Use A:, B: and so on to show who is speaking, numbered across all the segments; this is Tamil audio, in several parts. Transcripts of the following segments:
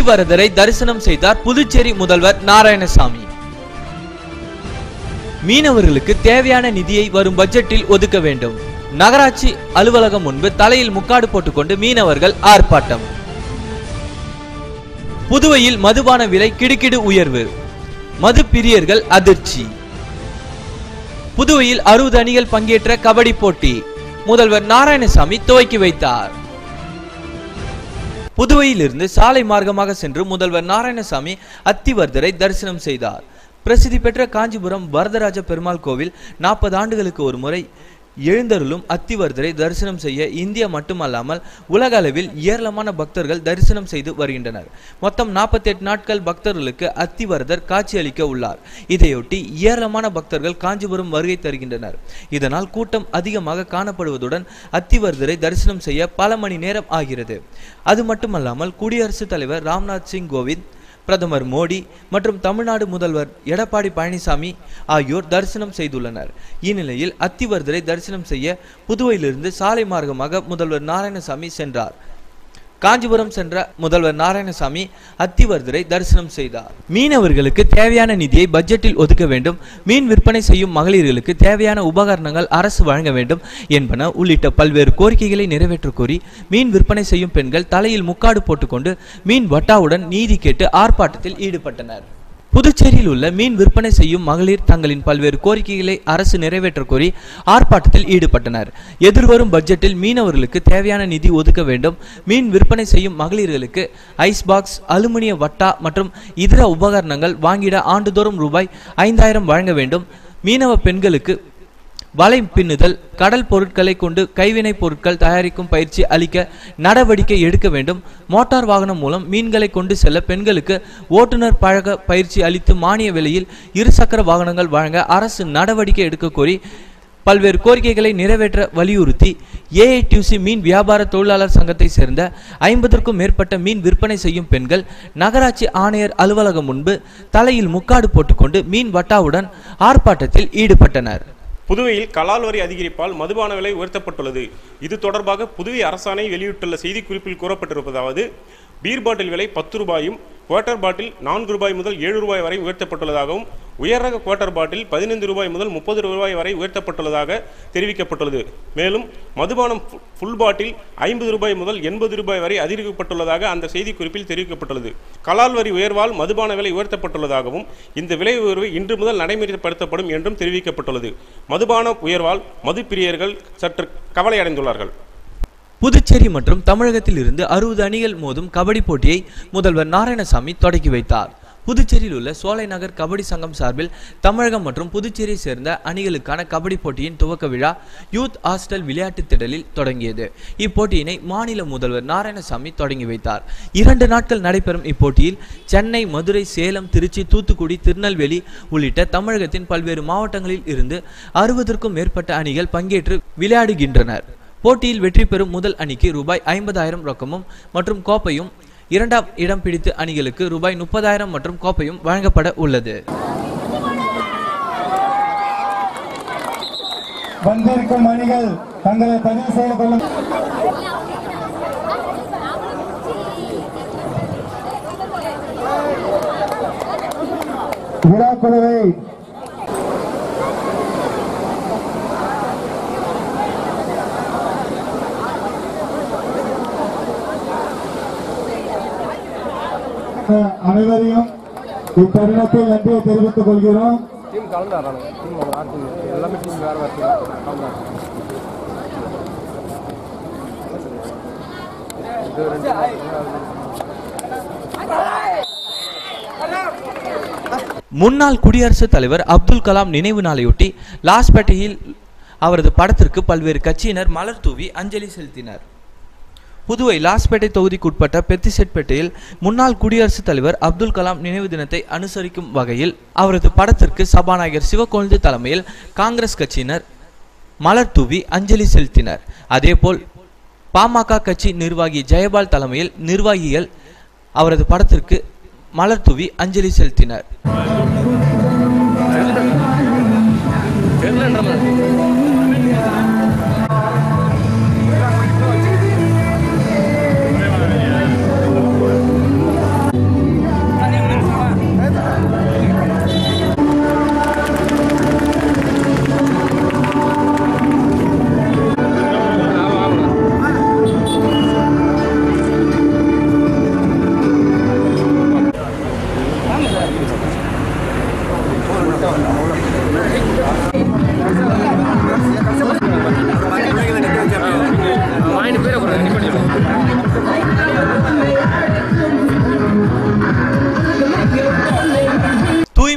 A: அத்திவரதரை தரிசனம் செய்தார் புதுச்சேரி முதல்வர் நாராயணசாமி மீனவர்களுக்கு தேவையான நிதியை வரும் பட்ஜெட்டில் ஒதுக்க வேண்டும் நகராட்சி அலுவலகம் முன்பு தலையில் முக்காடு போட்டுக்கொண்டு மீனவர்கள் ஆர்ப்பாட்டம் புதுவையில் மதுபான விலை கிடுகிடு உயர்வு மது பிரியர்கள் அதிர்ச்சி புதுவையில் அறுபது அணிகள் பங்கேற்ற கபடி போட்டி முதல்வர் நாராயணசாமி துவக்கி வைத்தார் புதுவையிலிருந்து சாலை மார்க்கமாக சென்று முதல்வர் நாராயணசாமி அத்திவர்தரை தரிசனம் செய்தார் பிரசித்தி பெற்ற காஞ்சிபுரம் வரதராஜ பெருமாள் கோவில் நாற்பது ஆண்டுகளுக்கு ஒரு முறை எழுந்தருளும் அத்திவர்தரை தரிசனம் செய்ய இந்தியா மட்டுமல்லாமல் உலக அளவில் ஏராளமான பக்தர்கள் தரிசனம் செய்து வருகின்றனர் மொத்தம் 48 நாட்கள் பக்தர்களுக்கு அத்திவரதர் காட்சியளிக்க உள்ளார் இதையொட்டி ஏராளமான பக்தர்கள் காஞ்சிபுரம் வருகை தருகின்றனர் இதனால் கூட்டம் அதிகமாக காணப்படுவதுடன் அத்திவரதரை தரிசனம் செய்ய பல மணி நேரம் ஆகிறது அது மட்டுமல்லாமல் குடியரசுத் தலைவர் ராம்நாத் சிங் கோவிந்த் பிரதமர் மோடி மற்றும் தமிழ்நாடு முதல்வர் எடப்பாடி பழனிசாமி ஆகியோர் தரிசனம் செய்துள்ளனர் இந்நிலையில் அத்திவரதரை தரிசனம் செய்ய புதுவையிலிருந்து சாலை மார்க்கமாக முதல்வர் நாராயணசாமி சென்றார் காஞ்சிபுரம் சென்ற முதல்வர் நாராயணசாமி அத்திவரதரை தரிசனம் செய்தார் மீனவர்களுக்கு தேவையான நிதியை பட்ஜெட்டில் ஒதுக்க வேண்டும் மீன் விற்பனை செய்யும் மகளிர்களுக்கு தேவையான உபகரணங்கள் அரசு வழங்க வேண்டும் என்பன உள்ளிட்ட பல்வேறு கோரிக்கைகளை நிறைவேற்றக் கோரி மீன் விற்பனை செய்யும் பெண்கள் தலையில் முக்காடு போட்டுக்கொண்டு மீன் வட்டாவுடன் நீதி கேட்டு ஆர்ப்பாட்டத்தில் ஈடுபட்டனர் புதுச்சேரியில் உள்ள மீன் விற்பனை செய்யும் மகளிர் தங்களின் பல்வேறு கோரிக்கைகளை அரசு நிறைவேற்றக் கோரி ஆர்ப்பாட்டத்தில் ஈடுபட்டனர் எதிர்வரும் பட்ஜெட்டில் மீனவர்களுக்கு தேவையான நிதி ஒதுக்க வேண்டும் மீன் விற்பனை செய்யும் மகளிர்களுக்கு ஐஸ் பாக்ஸ் அலுமினிய வட்டா மற்றும் இதர உபகரணங்கள் வாங்கிட ஆண்டுதோறும் ரூபாய் ஐந்தாயிரம் வழங்க வேண்டும் மீனவ பெண்களுக்கு வலை பின்னுதல் கடல் பொருட்களை கொண்டு கைவினைப் பொருட்கள் தயாரிக்கும் பயிற்சி அளிக்க நடவடிக்கை எடுக்க வேண்டும் மோட்டார் வாகனம் மூலம் மீன்களை கொண்டு செல்ல பெண்களுக்கு ஓட்டுநர் பழக பயிற்சி அளித்து மானிய விலையில் இருசக்கர வாகனங்கள் வழங்க அரசு நடவடிக்கை எடுக்க கோரி பல்வேறு கோரிக்கைகளை நிறைவேற்ற வலியுறுத்தி ஏஐடியூசி மீன் வியாபார தொழிலாளர் சங்கத்தை சேர்ந்த ஐம்பதற்கும் மேற்பட்ட மீன் விற்பனை செய்யும் பெண்கள் நகராட்சி ஆணையர் அலுவலகம் முன்பு தலையில் முக்காடு போட்டுக்கொண்டு மீன் வட்டாவுடன் ஆர்ப்பாட்டத்தில் ஈடுபட்டனர்
B: புதுவையில் கலால் வரி அதிகரிப்பால் மதுபான விலை உயர்த்தப்பட்டுள்ளது இது தொடர்பாக புதுவை அரசாணை வெளியிட்டுள்ள செய்திக்குறிப்பில் கூறப்பட்டிருப்பதாவது பீர் பாட்டில் விலை பத்து ரூபாயும் குவார்ட்டர் பாட்டில் நான்கு ரூபாய் முதல் ஏழு ரூபாய் வரை உயர்த்தப்பட்டுள்ளதாகவும் உயர் ரக குவார்ட்டர் பாட்டில் பதினைந்து ரூபாய் முதல் முப்பது ரூபாய் வரை உயர்த்தப்பட்டுள்ளதாக தெரிவிக்கப்பட்டுள்ளது மேலும் மதுபானம் ஃபு- ஃபுல் பாட்டில் ஐம்பது ரூபாய் முதல் எண்பது ரூபாய் வரை அதிகரிக்கப்பட்டுள்ளதாக அந்த செய்திக்குறிப்பில் தெரிவிக்கப்பட்டுள்ளது கலால் வரி உயர்வால் மதுபான விலை உயர்த்தப்பட்டுள்ளதாகவும் இந்த விலை உயர்வு இன்று முதல் நடைமுறைப்படுத்தப்படும் என்றும் தெரிவிக்கப்பட்டுள்ளது மதுபான உயர்வால் மது பிரியர்கள் சற்று கவலையடைந்துள்ளார்கள்
A: புதுச்சேரி மற்றும் தமிழகத்தில் இருந்து அறுபது அணிகள் மோதும் கபடி போட்டியை முதல்வர் நாராயணசாமி தொடக்கி வைத்தார் புதுச்சேரியில் உள்ள சோலை நகர் கபடி சங்கம் சார்பில் தமிழகம் மற்றும் புதுச்சேரியை சேர்ந்த அணிகளுக்கான கபடி போட்டியின் துவக்க விழா யூத் ஹாஸ்டல் விளையாட்டுத் திடலில் தொடங்கியது இப்போட்டியினை மாநில முதல்வர் நாராயணசாமி தொடங்கி வைத்தார் இரண்டு நாட்கள் நடைபெறும் இப்போட்டியில் சென்னை மதுரை சேலம் திருச்சி தூத்துக்குடி திருநெல்வேலி உள்ளிட்ட தமிழகத்தின் பல்வேறு மாவட்டங்களில் இருந்து அறுபதற்கும் மேற்பட்ட அணிகள் பங்கேற்று விளையாடுகின்றனர் போட்டியில் வெற்றி பெறும் முதல் அணிக்கு ரூபாய் ஐம்பதாயிரம் ரொக்கமும் மற்றும் கோப்பையும் இரண்டாம் இடம் பிடித்த அணிகளுக்கு ரூபாய் முப்பதாயிரம் மற்றும் கோப்பையும் வழங்கப்பட உள்ளது
C: வந்திருக்கும் அணிகள் தங்களை பதிவு செய்து கொள்ளும் விழாக்குழுவை அஹ், அனைவரையும் இத்தருணத்தில் நன்றியை தெரிவித்துக் கொள்கிறோம்
D: டீம் கலந்தாடுறாங்க டீம் அவங்க ஆட்டுங்க எல்லாமே டீம் வேறு வேறு டீம் கலந்தாங்க இது ரெண்டு
A: முன்னாள் குடியரசுத் தலைவர் அப்துல் கலாம் நினைவு நாளையொட்டி லாஸ்பேட்டையில் அவரது படத்திற்கு பல்வேறு கட்சியினர் மலர் தூவி அஞ்சலி செலுத்தினர் புதுவை லாஸ்பேட்டை தொகுதிக்குட்பட்ட பெத்திசெட்பேட்டையில் முன்னாள் குடியரசுத் தலைவர் அப்துல் கலாம் நினைவு தினத்தை அனுசரிக்கும் வகையில் அவரது படத்திற்கு சபாநாயகர் சிவக்கொழுந்து தலைமையில் காங்கிரஸ் கட்சியினர் மலர் தூவி அஞ்சலி செலுத்தினர் அதேபோல் பாமக கட்சி நிர்வாகி ஜெயபால் தலைமையில் நிர்வாகிகள் அவரது படத்திற்கு மலர் தூவி அஞ்சலி செலுத்தினர்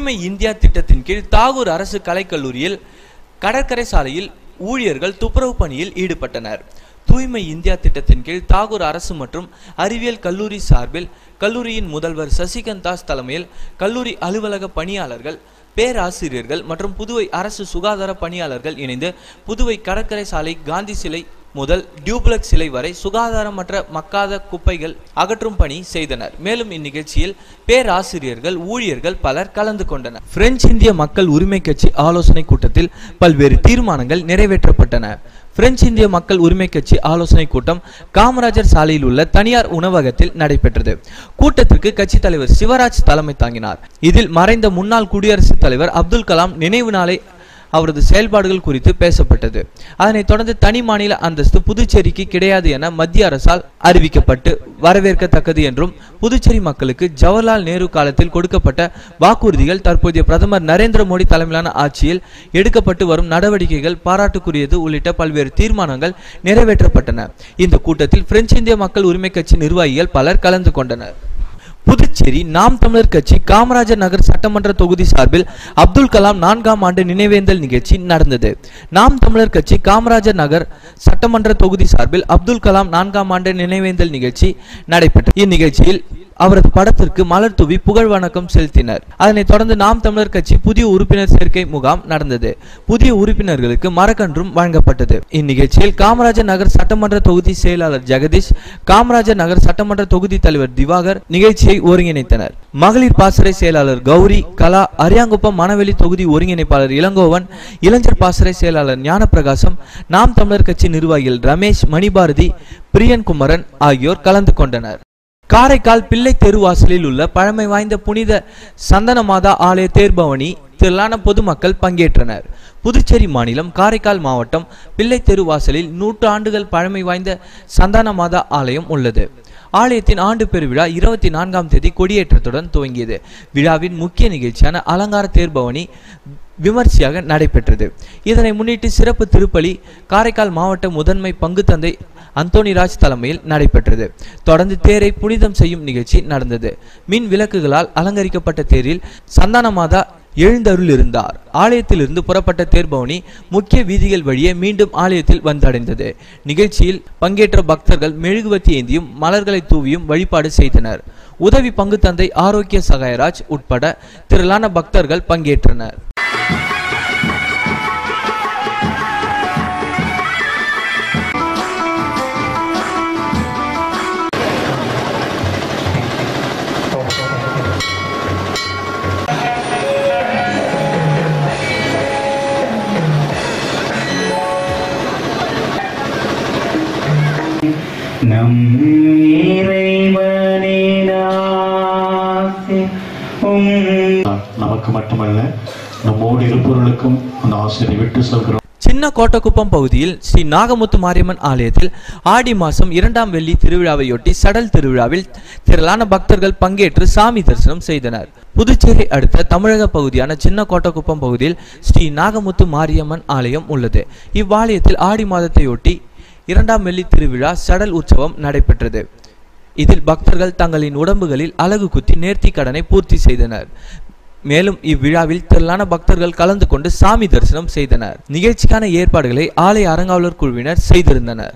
A: தூய்மை இந்தியா திட்டத்தின் கீழ் தாகூர் அரசு கலைக்கல்லூரியில் கடற்கரை சாலையில் ஊழியர்கள் துப்புரவு பணியில் ஈடுபட்டனர் தூய்மை இந்தியா திட்டத்தின் கீழ் தாகூர் அரசு மற்றும் அறிவியல் கல்லூரி சார்பில் கல்லூரியின் முதல்வர் சசிகந்த் தாஸ் தலைமையில் கல்லூரி அலுவலக பணியாளர்கள் பேராசிரியர்கள் மற்றும் புதுவை அரசு சுகாதார பணியாளர்கள் இணைந்து புதுவை கடற்கரை சாலை காந்தி சிலை முதல் டியூப்ளக்ஸ் சிலை வரை சுகாதாரமற்ற மக்காத குப்பைகள் அகற்றும் பணி செய்தனர் மேலும் இந்நிகழ்ச்சியில் பேராசிரியர்கள் ஊழியர்கள் பலர் கலந்து கொண்டனர் பிரெஞ்சு இந்திய மக்கள் உரிமை கட்சி ஆலோசனை கூட்டத்தில் பல்வேறு தீர்மானங்கள் நிறைவேற்றப்பட்டன பிரெஞ்சு இந்திய மக்கள் உரிமை கட்சி ஆலோசனை கூட்டம் காமராஜர் சாலையில் உள்ள தனியார் உணவகத்தில் நடைபெற்றது கூட்டத்திற்கு கட்சி தலைவர் சிவராஜ் தலைமை தாங்கினார் இதில் மறைந்த முன்னாள் குடியரசுத் தலைவர் அப்துல் கலாம் நினைவு நாளை அவரது செயல்பாடுகள் குறித்து பேசப்பட்டது அதனைத் தொடர்ந்து தனி மாநில அந்தஸ்து புதுச்சேரிக்கு கிடையாது என மத்திய அரசால் அறிவிக்கப்பட்டு வரவேற்கத்தக்கது என்றும் புதுச்சேரி மக்களுக்கு ஜவஹர்லால் நேரு காலத்தில் கொடுக்கப்பட்ட வாக்குறுதிகள் தற்போதைய பிரதமர் நரேந்திர மோடி தலைமையிலான ஆட்சியில் எடுக்கப்பட்டு வரும் நடவடிக்கைகள் பாராட்டுக்குரியது உள்ளிட்ட பல்வேறு தீர்மானங்கள் நிறைவேற்றப்பட்டன இந்த கூட்டத்தில் பிரெஞ்சு இந்திய மக்கள் உரிமை கட்சி நிர்வாகிகள் பலர் கலந்து கொண்டனர் புதுச்சேரி நாம் தமிழர் கட்சி காமராஜர் நகர் சட்டமன்ற தொகுதி சார்பில் அப்துல் கலாம் நான்காம் ஆண்டு நினைவேந்தல் நிகழ்ச்சி நடந்தது நாம் தமிழர் கட்சி காமராஜர் நகர் சட்டமன்ற தொகுதி சார்பில் அப்துல் கலாம் நான்காம் ஆண்டு நினைவேந்தல் நிகழ்ச்சி நடைபெற்றது இந்நிகழ்ச்சியில் அவரது படத்திற்கு மலர் தூவி புகழ் வணக்கம் செலுத்தினர் அதனைத் தொடர்ந்து நாம் தமிழர் கட்சி புதிய உறுப்பினர் சேர்க்கை முகாம் நடந்தது புதிய உறுப்பினர்களுக்கு மரக்கன்றும் வழங்கப்பட்டது இந்நிகழ்ச்சியில் காமராஜர் நகர் சட்டமன்ற தொகுதி செயலாளர் ஜெகதீஷ் காமராஜர் நகர் சட்டமன்ற தொகுதி தலைவர் திவாகர் நிகழ்ச்சியை ஒருங்கிணைத்தனர் மகளிர் பாசறை செயலாளர் கௌரி கலா அரியாங்குப்பம் மணவெளி தொகுதி ஒருங்கிணைப்பாளர் இளங்கோவன் இளைஞர் பாசறை செயலாளர் ஞானப்பிரகாசம் நாம் தமிழர் கட்சி நிர்வாகிகள் ரமேஷ் மணிபாரதி பிரியன் குமரன் ஆகியோர் கலந்து கொண்டனர் காரைக்கால் பிள்ளை தெருவாசலில் உள்ள பழமை வாய்ந்த புனித சந்தனமாதா ஆலய தேர்பவனி திரளான பொதுமக்கள் பங்கேற்றனர் புதுச்சேரி மாநிலம் காரைக்கால் மாவட்டம் பிள்ளை தெருவாசலில் நூற்று ஆண்டுகள் பழமை வாய்ந்த சந்தானமாதா ஆலயம் உள்ளது ஆலயத்தின் ஆண்டு பெருவிழா இருபத்தி நான்காம் தேதி கொடியேற்றத்துடன் துவங்கியது விழாவின் முக்கிய நிகழ்ச்சியான அலங்கார தேர்பவனி விமர்சையாக நடைபெற்றது இதனை முன்னிட்டு சிறப்பு திருப்பலி காரைக்கால் மாவட்ட முதன்மை பங்கு தந்தை அந்தோணிராஜ் தலைமையில் நடைபெற்றது தொடர்ந்து தேரை புனிதம் செய்யும் நிகழ்ச்சி நடந்தது மின் விளக்குகளால் அலங்கரிக்கப்பட்ட தேரில் சந்தானமாதா எழுந்தருள் இருந்தார் ஆலயத்திலிருந்து புறப்பட்ட தேர்பவனி முக்கிய வீதிகள் வழியே மீண்டும் ஆலயத்தில் வந்தடைந்தது நிகழ்ச்சியில் பங்கேற்ற பக்தர்கள் மெழுகுவத்தி ஏந்தியும் மலர்களை தூவியும் வழிபாடு செய்தனர் உதவி பங்கு தந்தை ஆரோக்கிய சகாயராஜ் உட்பட திரளான பக்தர்கள் பங்கேற்றனர்
E: நம் இறைவனின் ஆசி உம்
F: நமக்கு மட்டுமல்ல நம்மோடு இருப்பவர்களுக்கும் அந்த ஆசிரியை விட்டு செல்கிறோம்
A: சின்ன கோட்டக்குப்பம் பகுதியில் ஸ்ரீ நாகமுத்து மாரியம்மன் ஆலயத்தில் ஆடி மாதம் இரண்டாம் வெள்ளி திருவிழாவையொட்டி சடல் திருவிழாவில் திரளான பக்தர்கள் பங்கேற்று சாமி தரிசனம் செய்தனர் புதுச்சேரி அடுத்த தமிழக பகுதியான சின்ன கோட்டக்குப்பம் பகுதியில் ஸ்ரீ நாகமுத்து மாரியம்மன் ஆலயம் உள்ளது இவ்வாலயத்தில் ஆடி மாதத்தையொட்டி இரண்டாம் வெள்ளி திருவிழா சடல் உற்சவம் நடைபெற்றது இதில் பக்தர்கள் தங்களின் உடம்புகளில் அலகு குத்தி நேர்த்தி கடனை பூர்த்தி செய்தனர் மேலும் இவ்விழாவில் திரளான பக்தர்கள் கலந்து கொண்டு சாமி தரிசனம் செய்தனர் நிகழ்ச்சிக்கான ஏற்பாடுகளை ஆலய அறங்காவலர் குழுவினர் செய்திருந்தனர்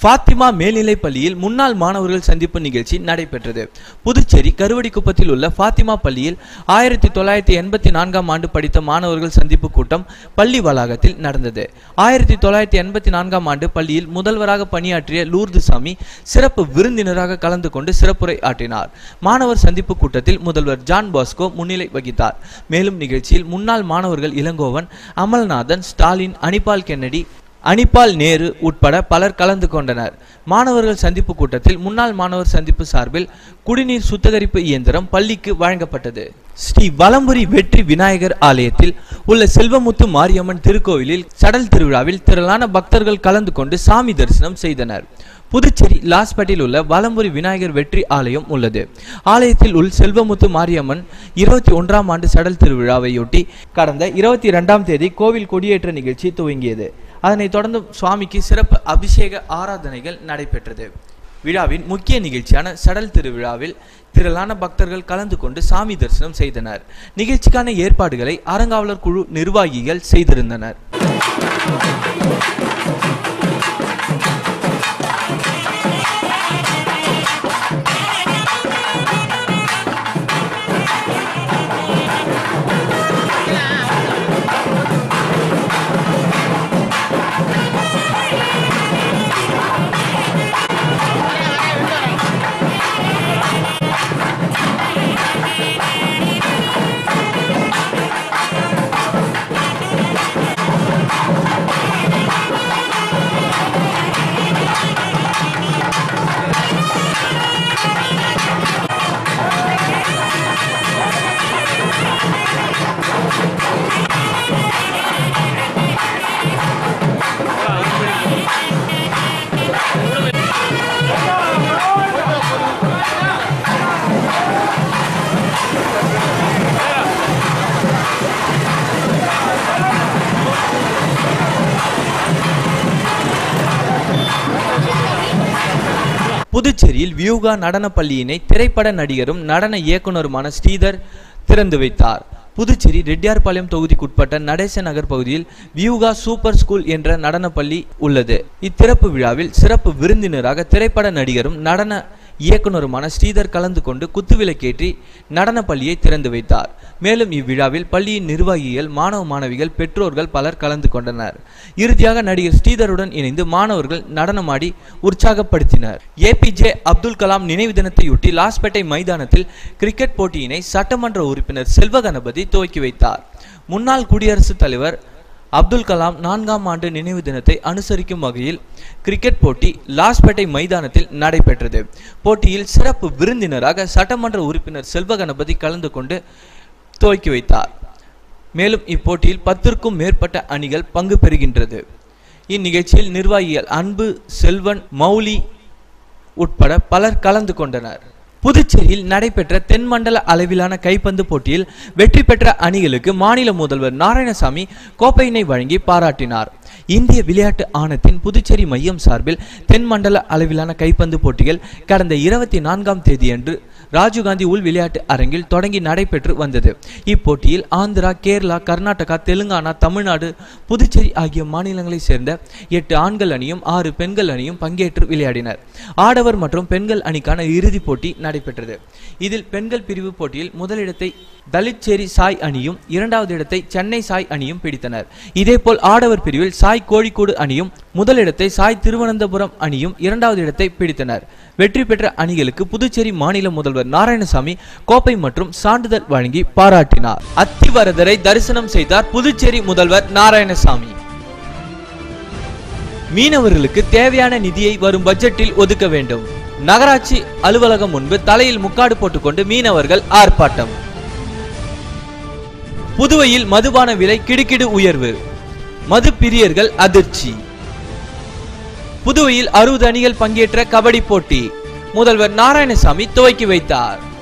A: பாத்திமா மேல்நிலைப் பள்ளியில் முன்னாள் மாணவர்கள் சந்திப்பு நிகழ்ச்சி நடைபெற்றது புதுச்சேரி கருவடிக்குப்பத்தில் உள்ள பாத்திமா பள்ளியில் ஆயிரத்தி தொள்ளாயிரத்தி எண்பத்தி நான்காம் ஆண்டு படித்த மாணவர்கள் சந்திப்பு கூட்டம் பள்ளி வளாகத்தில் நடந்தது ஆயிரத்தி தொள்ளாயிரத்தி எண்பத்தி நான்காம் ஆண்டு பள்ளியில் முதல்வராக பணியாற்றிய லூர்து சாமி சிறப்பு விருந்தினராக கலந்து கொண்டு சிறப்புரை ஆற்றினார் மாணவர் சந்திப்பு கூட்டத்தில் முதல்வர் ஜான் பாஸ்கோ முன்னிலை வகித்தார் மேலும் நிகழ்ச்சியில் முன்னாள் மாணவர்கள் இளங்கோவன் அமல்நாதன் ஸ்டாலின் அனிபால் கென்னடி அனிபால் நேரு உட்பட பலர் கலந்து கொண்டனர் மாணவர்கள் சந்திப்பு கூட்டத்தில் முன்னாள் மாணவர் சந்திப்பு சார்பில் குடிநீர் சுத்திகரிப்பு இயந்திரம் பள்ளிக்கு வழங்கப்பட்டது ஸ்ரீ வலம்புரி வெற்றி விநாயகர் ஆலயத்தில் உள்ள செல்வமுத்து மாரியம்மன் திருக்கோவிலில் சடல் திருவிழாவில் திரளான பக்தர்கள் கலந்து கொண்டு சாமி தரிசனம் செய்தனர் புதுச்சேரி லாஸ்பேட்டில் உள்ள வலம்புரி விநாயகர் வெற்றி ஆலயம் உள்ளது ஆலயத்தில் உள் செல்வமுத்து மாரியம்மன் இருபத்தி ஒன்றாம் ஆண்டு சடல் திருவிழாவையொட்டி கடந்த இருபத்தி இரண்டாம் தேதி கோவில் கொடியேற்ற நிகழ்ச்சி துவங்கியது அதனைத் தொடர்ந்து சுவாமிக்கு சிறப்பு அபிஷேக ஆராதனைகள் நடைபெற்றது விழாவின் முக்கிய நிகழ்ச்சியான சடல் திருவிழாவில் திரளான பக்தர்கள் கலந்து கொண்டு சாமி தரிசனம் செய்தனர் நிகழ்ச்சிக்கான ஏற்பாடுகளை அறங்காவலர் குழு நிர்வாகிகள் செய்திருந்தனர் புதுச்சேரியில் வியூகா நடன பள்ளியினை திரைப்பட நடிகரும் நடன இயக்குனருமான ஸ்ரீதர் திறந்து வைத்தார் புதுச்சேரி ரெட்டியார்பாளையம் தொகுதிக்குட்பட்ட நடேச நகர் பகுதியில் வியூகா சூப்பர் ஸ்கூல் என்ற நடன பள்ளி உள்ளது இத்திறப்பு விழாவில் சிறப்பு விருந்தினராக திரைப்பட நடிகரும் நடன இயக்குனருமான ஸ்ரீதர் கலந்து கொண்டு குத்துவிளக்கேற்றி நடன பள்ளியை திறந்து வைத்தார் மேலும் இவ்விழாவில் பள்ளியின் நிர்வாகிகள் மாணவ மாணவிகள் பெற்றோர்கள் பலர் கலந்து கொண்டனர் இறுதியாக நடிகர் ஸ்ரீதருடன் இணைந்து மாணவர்கள் நடனமாடி உற்சாகப்படுத்தினர் ஏபிஜே அப்துல் கலாம் நினைவு தினத்தையொட்டி லாஸ்பேட்டை மைதானத்தில் கிரிக்கெட் போட்டியினை சட்டமன்ற உறுப்பினர் செல்வ கணபதி துவக்கி வைத்தார் முன்னாள் குடியரசுத் தலைவர் அப்துல் கலாம் நான்காம் ஆண்டு நினைவு தினத்தை அனுசரிக்கும் வகையில் கிரிக்கெட் போட்டி லாஸ்பேட்டை மைதானத்தில் நடைபெற்றது போட்டியில் சிறப்பு விருந்தினராக சட்டமன்ற உறுப்பினர் செல்வ கணபதி கலந்து கொண்டு துவக்கி வைத்தார் மேலும் இப்போட்டியில் பத்திற்கும் மேற்பட்ட அணிகள் பங்கு பெறுகின்றது இந்நிகழ்ச்சியில் நிர்வாகிகள் அன்பு செல்வன் மௌலி உட்பட பலர் கலந்து கொண்டனர் புதுச்சேரியில் நடைபெற்ற தென்மண்டல அளவிலான கைப்பந்து போட்டியில் வெற்றி பெற்ற அணிகளுக்கு மாநில முதல்வர் நாராயணசாமி கோப்பையினை வழங்கி பாராட்டினார் இந்திய விளையாட்டு ஆணையத்தின் புதுச்சேரி மையம் சார்பில் தென்மண்டல அளவிலான கைப்பந்து போட்டிகள் கடந்த இருபத்தி நான்காம் தேதியன்று ராஜீவ்காந்தி உள் விளையாட்டு அரங்கில் தொடங்கி நடைபெற்று வந்தது இப்போட்டியில் ஆந்திரா கேரளா கர்நாடகா தெலுங்கானா தமிழ்நாடு புதுச்சேரி ஆகிய மாநிலங்களைச் சேர்ந்த எட்டு ஆண்கள் அணியும் ஆறு பெண்கள் அணியும் பங்கேற்று விளையாடினர் ஆடவர் மற்றும் பெண்கள் அணிக்கான இறுதிப் போட்டி நடைபெற்றது இதில் பெண்கள் பிரிவு போட்டியில் முதலிடத்தை தலிச்சேரி சாய் அணியும் இரண்டாவது இடத்தை சென்னை சாய் அணியும் பிடித்தனர் இதேபோல் ஆடவர் பிரிவில் சாய் கோழிக்கோடு அணியும் முதலிடத்தை சாய் திருவனந்தபுரம் அணியும் இரண்டாவது இடத்தை பிடித்தனர் வெற்றி பெற்ற அணிகளுக்கு புதுச்சேரி மாநில முதல்வர் நாராயணசாமி கோப்பை மற்றும் சான்றிதழ் வழங்கி பாராட்டினார் அத்திவரதரை தரிசனம் செய்தார் புதுச்சேரி முதல்வர் நாராயணசாமி மீனவர்களுக்கு தேவையான நிதியை வரும் பட்ஜெட்டில் ஒதுக்க வேண்டும் நகராட்சி அலுவலகம் முன்பு தலையில் முக்காடு போட்டுக்கொண்டு மீனவர்கள் ஆர்ப்பாட்டம் புதுவையில் மதுபான விலை கிடுகிடு உயர்வு மது பிரியர்கள் அதிர்ச்சி புதுவையில் அறுபது அணிகள் பங்கேற்ற கபடி போட்டி முதல்வர் நாராயணசாமி துவக்கி வைத்தார்